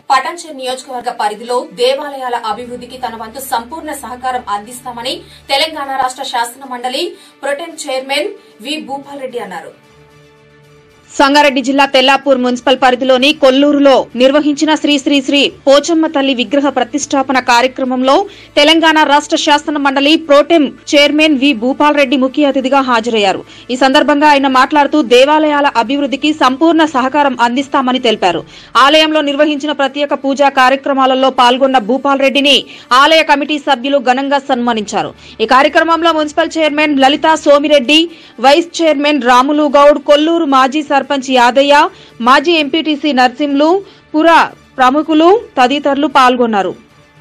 పటాన్చెరు నియోజకవర్గ పరిధిలో దేవాలయాల అభివృద్ధికి తన వంతు సంపూర్ణ సహకారం అందిస్తామని తెలంగాణ రాష్ట శాసన మండలి pro tem chairman V Bhupal Reddy అన్నారు సంగారెడ్డి జిల్లా తెల్లాపూర్ మున్సిపల్ పరిధిలోని కొల్లూరులో నిర్వహించిన శ్రీ శ్రీ శ్రీ పోచమ్మ తల్లి విగ్రహ ప్రతిష్టాపన కార్యక్రమంలో తెలంగాణ రాష్ట శాసన మండలి pro tem chairman V Bhupal Reddy ముఖ్య అతిథిగా హాజరయ్యారు ఈ సందర్భంగా ఆయన మాట్లాడుతూ దేవాలయాల అభివృద్ధికి సంపూర్ణ సహకారం అందిస్తామని తెలిపారు ఆలయంలో నిర్వహించిన ప్రత్యేక పూజా కార్యక్రమాలలో పాల్గొన్న భూపాల్ రెడ్డిని ఆలయ కమిటీ సభ్యులు ఘనంగా సన్మానించారు ఈ కార్యక్రమంలో municipal chairman Lalitha Somireddy vice chairman Ramulu Goud Kolluru మాజీ సర్పంచ్ యాదయ్య మాజీ ఎంపీటీసీ నర్సింలు పుర ప్రముఖులు తదితరులు పాల్గొన్నారు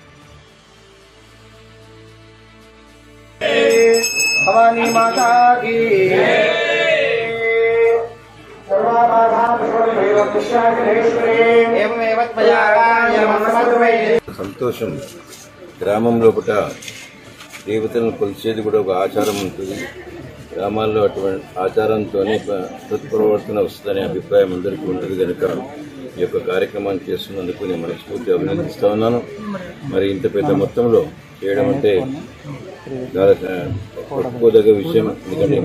भवानी माता की एवमेव त्वया समन्वये సంతోషం గ్రామం లోపల దేవతలను కొలిచేది కూడా ఒక ఆచారం ఉంటుంది గ్రామాల్లో అటువంటి ఆచారంతోనే ప- సత్ప్రవర్తన వస్తుందనే అభిప్రాయం అందరికీ ఉంటుంది కనుక ఈ యొక్క కార్యక్రమాన్ని చేస్తున్నందుకు నేను మనస్ఫూర్తి అభినందిస్తా ఉన్నాను మరి ఇంత పెద్ద మొత్తంలో చేయడం అంటే చాలా ఆ, ఒప్పుకోదగ్గ విషయం ఎందుకంటే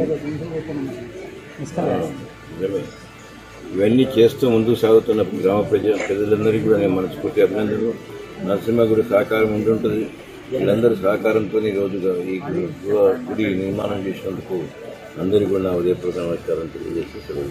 ఆ, నిజమే. ఇవన్నీ చేస్తూ ముందుకు సాగుతున్న గ్రామ ప్రజ ప్రజలందరికీ కూడా నేను మనస్ఫూర్తి అభినందనలు నరసింహ గుడి సహకారం ఉంటుంటుంది వీళ్ళందరూ సహకారంతో ఈ రోజు ఈ గృహ గుడి నిర్మాణం చేసినందుకు అందరికీ కూడా నా ఉదయపూర్వక నమస్కారం తెలియజేసి సెలవు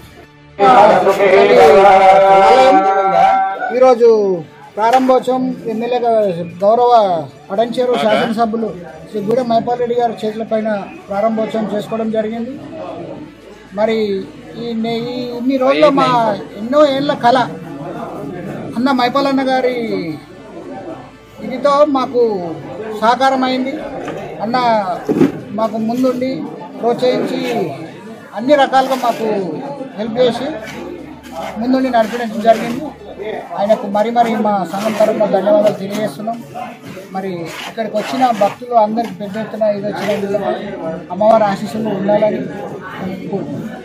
ఈరోజు ప్రారంభోత్సవం ఎమ్మెల్యే గా- గౌరవ పడంచేరు శాసనసభ్యులు శ్రీ గూడెం మైపాల్ రెడ్డి గారి చేతుల పైన ప్రారంభోత్సవం చేసుకోవడం జరిగింది మరి ఈ నే- ఈ ఇన్ని రోజుల్లో మా ఎన్నో ఏళ్ల కళ అన్న మైపాలన్న గారి ఇదితో మాకు సహకారం అయింది అన్న మాకు ముందుండి ప్రోత్సహించి అన్ని రకాలుగా మాకు హెల్ప్ చేసి ముందుండి నడిపించడం జరిగింది ఆయనకు మరి మరి మా సంఘం తరఫున ధన్యవాదాలు తెలియజేస్తున్నాం మరి ఇక్కడికి వచ్చిన భక్తులు అందరికి పెద్ద ఎత్తున ఇది వచ్చిన అమ్మవారి ఆశీస్సులు ఉండాలని కోరుకుంటున్నాం